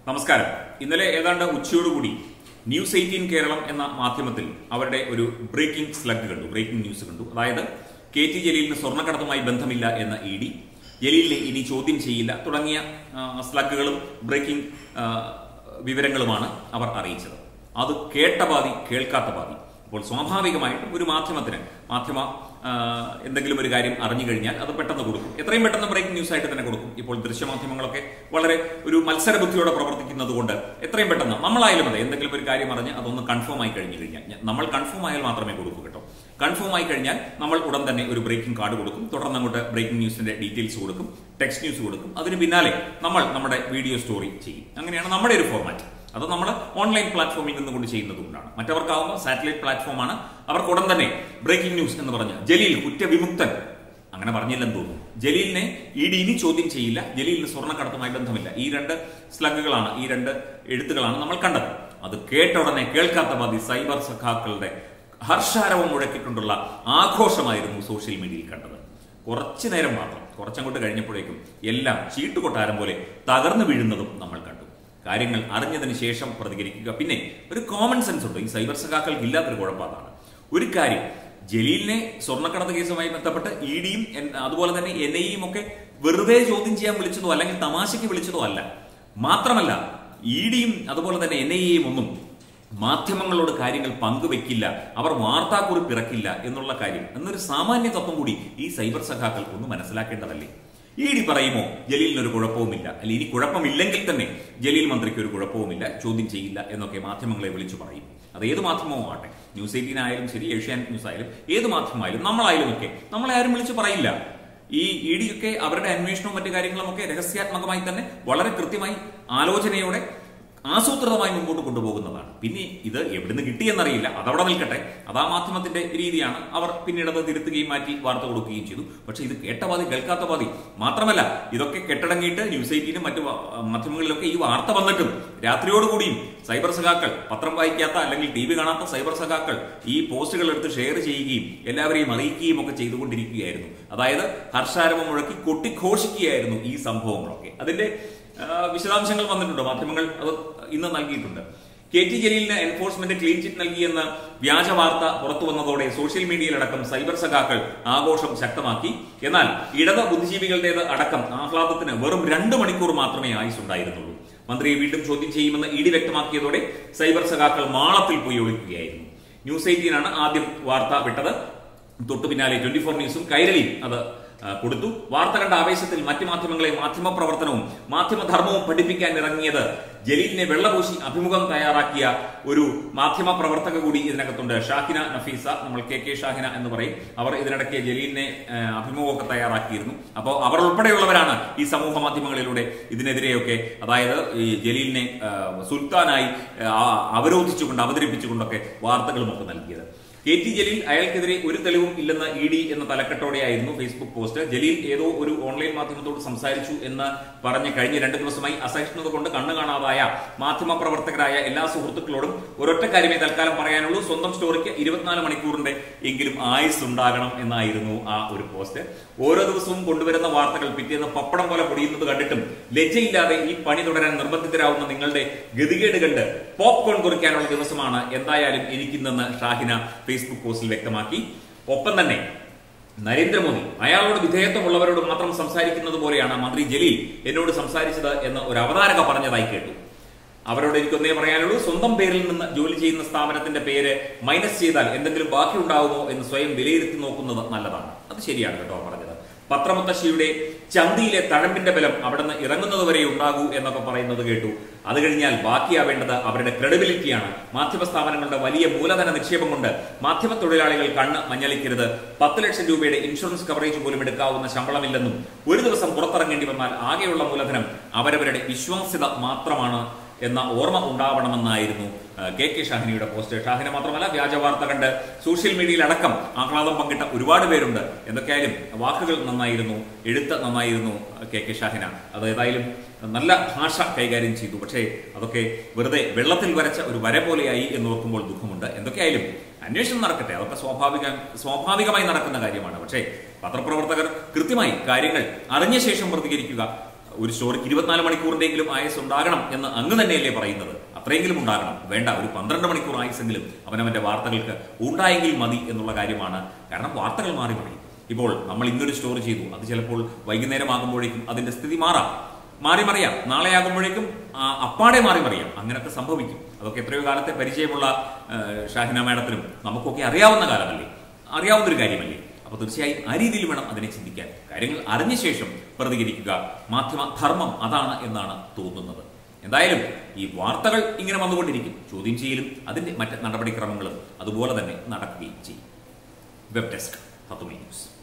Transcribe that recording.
നമസ്കാരം ഇന്നലെ ഏതാണ്ട് ഉച്ചയോടുകൂടി ന്യൂസ് എയ്റ്റീൻ കേരളം എന്ന മാധ്യമത്തിൽ അവരുടെ ഒരു ബ്രേക്കിംഗ് സ്ലഗ് കണ്ടു ബ്രേക്കിംഗ് ന്യൂസ് കണ്ടു അതായത് കെ ടി ജലീലിന് സ്വർണ്ണക്കടത്തുമായി ബന്ധമില്ല എന്ന ഇ ഡി ജലീലിനെ ഇനി ചോദ്യം ചെയ്യില്ല തുടങ്ങിയ ആ, സ്ലഗുകളും ബ്രേക്കിംഗ് ആ, വിവരങ്ങളുമാണ് അവർ അറിയിച്ചത് അത് കേട്ട പാതി കേൾക്കാത്ത പാതി അപ്പോൾ സ്വാഭാവികമായിട്ടും ഒരു മാധ്യമത്തിന് മാധ്യമ ആ, എന്തെങ്കിലും ഒരു കാര്യം അറിഞ്ഞു കഴിഞ്ഞാൽ അത് പെട്ടെന്ന് കൊടുക്കും എത്രയും പെട്ടെന്ന് ബ്രേക്കിംഗ് ന്യൂസ് ആയിട്ട് തന്നെ കൊടുക്കും ഇപ്പോൾ ദൃശ്യമാധ്യമങ്ങളൊക്കെ വളരെ ഒരു മത്സര ബുദ്ധിയോടെ പ്രവർത്തിക്കുന്നത് കൊണ്ട് എത്രയും പെട്ടെന്ന് നമ്മളായാലും അതെ എന്തെങ്കിലും ഒരു കാര്യം അറിഞ്ഞ് അതൊന്ന് കൺഫേം ആയി കഴിഞ്ഞു കഴിഞ്ഞാൽ ഞ- നമ്മൾ കൺഫേം ആയാൽ മാത്രമേ കൊടുക്കൂ കേട്ടോ കൺഫേം ആയി കഴിഞ്ഞാൽ നമ്മൾ ഉടൻ തന്നെ ഒരു ബ്രേക്കിംഗ് കാർഡ് കൊടുക്കും തുടർന്ന് അങ്ങോട്ട് ബ്രേക്കിംഗ് ന്യൂസിന്റെ ഡീറ്റെയിൽസ് കൊടുക്കും ടെക്സ്റ്റ് ന്യൂസ് കൊടുക്കും അതിന് പിന്നാലെ നമ്മൾ നമ്മുടെ വീഡിയോ സ്റ്റോറി ചെയ്യും അങ്ങനെയാണ് നമ്മുടെ ഒരു ഫോർമാറ്റ് അത് നമ്മൾ ഓൺലൈൻ പ്ലാറ്റ്ഫോമിൽ നിന്നുകൊണ്ട് ചെയ്യുന്നത് കൊണ്ടാണ് മറ്റവർക്കാവുമ്പോൾ സാറ്റലൈറ്റ് പ്ലാറ്റ്ഫോമാണ് അവർക്ക് ഉടൻ തന്നെ ബ്രേക്കിംഗ് ന്യൂസ് എന്ന് പറഞ്ഞ് ജലീൽ കുറ്റവിമുക്തൻ അങ്ങനെ പറഞ്ഞില്ലെന്ന് തോന്നുന്നു ജലീലിനെ ഇ ഡി ഇനി ചോദ്യം ചെയ്യില്ല ജലീലിന് സ്വർണ്ണക്കടത്തുമായി ബന്ധമില്ല ഈ രണ്ട് സ്ലഗുകളാണ് ഈ രണ്ട് എഴുത്തുകളാണ് നമ്മൾ കണ്ടത് അത് കേട്ട ഉടനെ കേൾക്കാത്ത മതി സൈബർ സഖാക്കളുടെ ഹർഷാരവം മുഴക്കിക്കൊണ്ടുള്ള ആഘോഷമായിരുന്നു സോഷ്യൽ മീഡിയയിൽ കണ്ടത് കുറച്ചു നേരം മാത്രം കുറച്ചങ്ങോട്ട് കഴിഞ്ഞപ്പോഴേക്കും എല്ലാം ചീട്ടുകൊട്ടാരം പോലെ തകർന്നു വീഴുന്നതും നമ്മൾ കണ്ടു കാര്യങ്ങൾ അറിഞ്ഞതിന് ശേഷം പ്രതികരിക്കുക പിന്നെ ഒരു കോമൺ സെൻസ് ഉണ്ട് ഈ സൈബർ സഖാക്കൾക്ക് ഇല്ലാത്തൊരു കുഴപ്പം അതാണ് ഒരു കാര്യം ജലീലിനെ സ്വർണ്ണക്കടത്ത് കേസുമായി ബന്ധപ്പെട്ട് ഇ ഡിയും അതുപോലെ തന്നെ എൻ ഐയും ഒക്കെ വെറുതെ ചോദ്യം ചെയ്യാൻ വിളിച്ചതോ അല്ലെങ്കിൽ തമാശയ്ക്ക് വിളിച്ചതോ അല്ല മാത്രമല്ല ഇ ഡിയും അതുപോലെ തന്നെ എൻ ഐ എയും ഒന്നും മാധ്യമങ്ങളോട് കാര്യങ്ങൾ പങ്കുവെക്കില്ല അവർ വാർത്താക്കുറിപ്പ് ഇറക്കില്ല എന്നുള്ള കാര്യം എന്നൊരു സാമാന്യ തത്വം കൂടി ഈ സൈബർ സഖാക്കൾ ഒന്ന് മനസ്സിലാക്കേണ്ടതല്ലേ ഇ ഡി പറയുമോ ജലീലിന് ഒരു കുഴപ്പവുമില്ല അല്ലെ ഇനി കുഴപ്പമില്ലെങ്കിൽ തന്നെ ജലീൽ മന്ത്രിക്ക് ഒരു കുഴപ്പവുമില്ല ചോദ്യം ചെയ്യില്ല എന്നൊക്കെ മാധ്യമങ്ങളെ വിളിച്ചു പറയും അത് ഏത് മാധ്യമവും ആട്ടെ ന്യൂസ് എയ്റ്റീൻ ആയാലും ശരി ഏഷ്യാനെറ്റ് ന്യൂസ് ആയാലും ഏത് മാധ്യമമായാലും നമ്മളായാലും ഒക്കെ നമ്മളെ ആരും വിളിച്ചു പറയില്ല ഈ ഇ ഡിയൊക്കെ അവരുടെ അന്വേഷണവും മറ്റു കാര്യങ്ങളും ഒക്കെ രഹസ്യാത്മകമായി തന്നെ വളരെ കൃത്യമായി ആലോചനയോടെ ആസൂത്രിതമായി മുമ്പോട്ട് കൊണ്ടുപോകുന്നതാണ് പിന്നെ ഇത് എവിടുന്ന് കിട്ടിയെന്നറിയില്ല അതവിടെ നിൽക്കട്ടെ അത് ആ മാധ്യമത്തിന്റെ രീതിയാണ് അവർ പിന്നീട് അത് തിരുത്തുകയും മാറ്റി വാർത്ത കൊടുക്കുകയും ചെയ്തു പക്ഷെ ഇത് കേട്ട പാതി കേൾക്കാത്ത പാതി മാത്രമല്ല ഇതൊക്കെ കെട്ടടങ്ങിയിട്ട് ന്യൂസ് എയ്റ്റീനും മറ്റു വാ- മാധ്യമങ്ങളിലൊക്കെ ഈ വാർത്ത വന്നിട്ടും രാത്രിയോടുകൂടിയും സൈബർ സഖാക്കൾ പത്രം വായിക്കാത്ത അല്ലെങ്കിൽ ടി വി കാണാത്ത സൈബർ സഖാക്കൾ ഈ പോസ്റ്റുകൾ എടുത്ത് ഷെയർ ചെയ്യുകയും എല്ലാവരെയും അറിയിക്കുകയും ഒക്കെ ചെയ്തുകൊണ്ടിരിക്കുകയായിരുന്നു അതായത് ഹർഷാരവം മുഴക്കി കൊട്ടിഘോഷിക്കുകയായിരുന്നു ഈ സംഭവങ്ങളൊക്കെ അതിന്റെ ആ, വിശദാംശങ്ങൾ വന്നിട്ടുണ്ട് മാധ്യമങ്ങൾ അത് ഇന്ന് നൽകിയിട്ടുണ്ട് കെ ടി ജലീലിന് എൻഫോഴ്സ്മെന്റ് ക്ലീൻ ചിറ്റ് നൽകിയെന്ന വ്യാജ വാർത്ത പുറത്തു വന്നതോടെ സോഷ്യൽ മീഡിയയിലടക്കം സൈബർ സഖാക്കൾ ആഘോഷം ശക്തമാക്കി എന്നാൽ ഇടത് ബുദ്ധിജീവികളുടേത് അടക്കം ആഹ്ലാദത്തിന് വെറും രണ്ട് മണിക്കൂർ മാത്രമേ ആയുസുണ്ടായിരുന്നുള്ളൂ മന്ത്രിയെ വീണ്ടും ചോദ്യം ചെയ്യുമെന്ന് ഇ ഡി വ്യക്തമാക്കിയതോടെ സൈബർ സഖാക്കൾ മാളത്തിൽ പോയി ഒളിക്കുകയായിരുന്നു ന്യൂസ് എയ്റ്റീനാണ് ആദ്യം വാർത്ത വിട്ടത് തൊട്ടു പിന്നാലെ ട്വന്റി ഫോർ ന്യൂസും കൈരളിയും അത് ആ, കൊടുത്തു വാർത്ത കണ്ട ആവേശത്തിൽ മറ്റ് മാധ്യമങ്ങളെ മാധ്യമപ്രവർത്തനവും മാധ്യമധർമ്മവും പഠിപ്പിക്കാൻ ഇറങ്ങിയത് ജലീലിനെ വെള്ളപൂശി അഭിമുഖം തയ്യാറാക്കിയ ഒരു മാധ്യമ പ്രവർത്തക കൂടി ഇതിനകത്തുണ്ട് ഷാഹിന നഫീസ നമ്മൾ കെ കെ ഷാഹിന എന്ന് പറയും അവർ ഇതിനിടയ്ക്ക് ജലീലിനെ ആ, അഭിമുഖമൊക്കെ തയ്യാറാക്കിയിരുന്നു അപ്പോൾ അവർ ഉൾപ്പെടെയുള്ളവരാണ് ഈ സമൂഹ മാധ്യമങ്ങളിലൂടെ ഇതിനെതിരെയൊക്കെ അതായത് ഈ ജലീലിനെ ആ, സുൽത്താനായി ആ, അവരോധിച്ചുകൊണ്ട് അവതരിപ്പിച്ചുകൊണ്ടൊക്കെ വാർത്തകളുമൊക്കെ നൽകിയത് കെ ടി ജലീൽ അയാൾക്കെതിരെ ഒരു തെളിവും ഇല്ലെന്ന് ഇ ഡി എന്ന തലക്കെട്ടോടെയായിരുന്നു ഫേസ്ബുക്ക് പോസ്റ്റ് ജലീൽ ഏതോ ഒരു ഓൺലൈൻ മാധ്യമത്തോട് സംസാരിച്ചു എന്ന് പറഞ്ഞ് കഴിഞ്ഞ രണ്ട് ദിവസമായി അസഹിഷ്ണുത കൊണ്ട് കണ്ണു കാണാതായ മാധ്യമ പ്രവർത്തകരായ എല്ലാ സുഹൃത്തുക്കളോടും ഒരൊറ്റ കാര്യമേ തൽക്കാലം പറയാനുള്ളൂ സ്വന്തം സ്റ്റോറിക്ക് ഇരുപത്തിനാല് മണിക്കൂറിന്റെ എങ്കിലും ആയുസ് ഉണ്ടാകണം എന്നായിരുന്നു ആ ഒരു പോസ്റ്റ് ഓരോ ദിവസവും കൊണ്ടുവരുന്ന വാർത്തകൾ പിറ്റേന്ന് പപ്പടം പോലെ പൊടിയുന്നത് കണ്ടിട്ടും ലജ്ജയില്ലാതെ ഈ പണി തുടരാൻ നിർബന്ധിതരാവുന്ന നിങ്ങളുടെ ഗതികേട് കണ്ട് പോപ്കോൺ കുറിക്കാനുള്ള ദിവസമാണ് എന്തായാലും എനിക്കിന്നെന്ന് ഷാഹിന ഫേസ്ബുക്ക് പോസ്റ്റിൽ വ്യക്തമാക്കി ഒപ്പം തന്നെ നരേന്ദ്രമോദി അയാളോട് വിധേയത്വമുള്ളവരോട് മാത്രം സംസാരിക്കുന്നത് പോലെയാണ് മന്ത്രി ജലീൽ എന്നോട് സംസാരിച്ചത് എന്ന് ഒരു അവതാരക പറഞ്ഞതായി കേട്ടു അവരോട് എനിക്കൊന്നേ പറയാനുള്ളൂ സ്വന്തം പേരിൽ നിന്ന് ജോലി ചെയ്യുന്ന സ്ഥാപനത്തിന്റെ പേര് മൈനസ് ചെയ്താൽ എന്തെങ്കിലും ബാക്കി ഉണ്ടാവുമോ എന്ന് സ്വയം വിലയിരുത്തി നോക്കുന്നത് നല്ലതാണ് അത് ശരിയാണ് കേട്ടോ പറഞ്ഞത് പത്രമുത്തശ്ശിയുടെ ചന്തിയിലെ തഴമ്പിന്റെ ബലം അവിടെ നിന്ന് ഇറങ്ങുന്നത് വരെ ഉണ്ടാകൂ എന്നൊക്കെ പറയുന്നത് കേട്ടു അത് കഴിഞ്ഞാൽ ബാക്കിയാവേണ്ടത് അവരുടെ ക്രെഡിബിലിറ്റിയാണ് മാധ്യമ സ്ഥാപനങ്ങളുടെ വലിയ മൂലധന നിക്ഷേപം കൊണ്ട് മാധ്യമ തൊഴിലാളികൾ കണ്ണ് മഞ്ഞളിക്കരുത് പത്ത് ലക്ഷം രൂപയുടെ ഇൻഷുറൻസ് കവറേജ് പോലും എടുക്കാവുന്ന ശമ്പളമില്ലെന്നും ഒരു ദിവസം പുറത്തിറങ്ങേണ്ടി വന്നാൽ ആകെയുള്ള മൂലധനം അവരവരുടെ വിശ്വാസ്യത മാത്രമാണ് എന്ന ഓർമ്മ ഉണ്ടാവണമെന്നായിരുന്നു ആ, കെ കെ ഷാഹിനിയുടെ പോസ്റ്റ് ഷാഹിന മാത്രമല്ല വ്യാജ വാർത്ത കണ്ട് സോഷ്യൽ മീഡിയയിൽ അടക്കം ആഹ്ലാദം പങ്കിട്ട ഒരുപാട് പേരുണ്ട് എന്തൊക്കെയായാലും വാക്കുകൾ നന്നായിരുന്നു എഴുത്ത് നന്നായിരുന്നു കെ കെ ഷാഹിന അത് ഏതായാലും നല്ല ഭാഷ കൈകാര്യം ചെയ്തു പക്ഷേ അതൊക്കെ വെറുതെ വെള്ളത്തിൽ വരച്ച ഒരു വര പോലെയായി എന്ന് ഓർക്കുമ്പോൾ ദുഃഖമുണ്ട് എന്തൊക്കെയായാലും അന്വേഷണം നടക്കട്ടെ അതൊക്കെ സ്വാഭാവിക സ്വാഭാവികമായി നടക്കുന്ന കാര്യമാണ് പക്ഷേ പത്രപ്രവർത്തകർ കൃത്യമായി കാര്യങ്ങൾ അറിഞ്ഞ ശേഷം പ്രതികരിക്കുക ഒരു സ്റ്റോറിക്ക് ഇരുപത്തിനാല് മണിക്കൂറിന്റെങ്കിലും ആയുസ് ഉണ്ടാകണം എന്ന് അങ്ങ് തന്നെയല്ലേ പറയുന്നത് അത്രയെങ്കിലും ഉണ്ടാകണം വേണ്ട ഒരു പന്ത്രണ്ട് മണിക്കൂർ ആയുസെങ്കിലും അവനവന്റെ വാർത്തകൾക്ക് ഉണ്ടായെങ്കിൽ മതി എന്നുള്ള കാര്യമാണ് കാരണം വാർത്തകൾ മാറി മറിയും ഇപ്പോൾ നമ്മൾ ഇന്നൊരു സ്റ്റോറി ചെയ്തു അത് ചിലപ്പോൾ വൈകുന്നേരം ആകുമ്പോഴേക്കും അതിന്റെ സ്ഥിതി മാറാം മാറി മറിയാം നാളെ ആകുമ്പോഴേക്കും ആ, അപ്പാടെ മാറി മറിയാം അങ്ങനെയൊക്കെ സംഭവിക്കും അതൊക്കെ എത്രയോ കാലത്തെ പരിചയമുള്ള ആ, ഷാഹിന മാഡത്തിനും നമുക്കൊക്കെ അറിയാവുന്ന കാലമല്ലേ അറിയാവുന്ന ഒരു കാര്യമല്ലേ അപ്പൊ തീർച്ചയായും ആ രീതിയിൽ വേണം അതിനെ ചിന്തിക്കാൻ കാര്യങ്ങൾ അറിഞ്ഞ ശേഷം പ്രതികരിക്കുക മാധ്യമ ധർമ്മം അതാണ് എന്നാണ് തോന്നുന്നത് എന്തായാലും ഈ വാർത്തകൾ ഇങ്ങനെ വന്നുകൊണ്ടിരിക്കും ചോദ്യം ചെയ്യലും അതിന്റെ മറ്റ് നടപടിക്രമങ്ങളും അതുപോലെ തന്നെ നടക്കുകയും ചെയ്യും വെബ് ഡെസ്ക് ഹത്തുമി ന്യൂസ്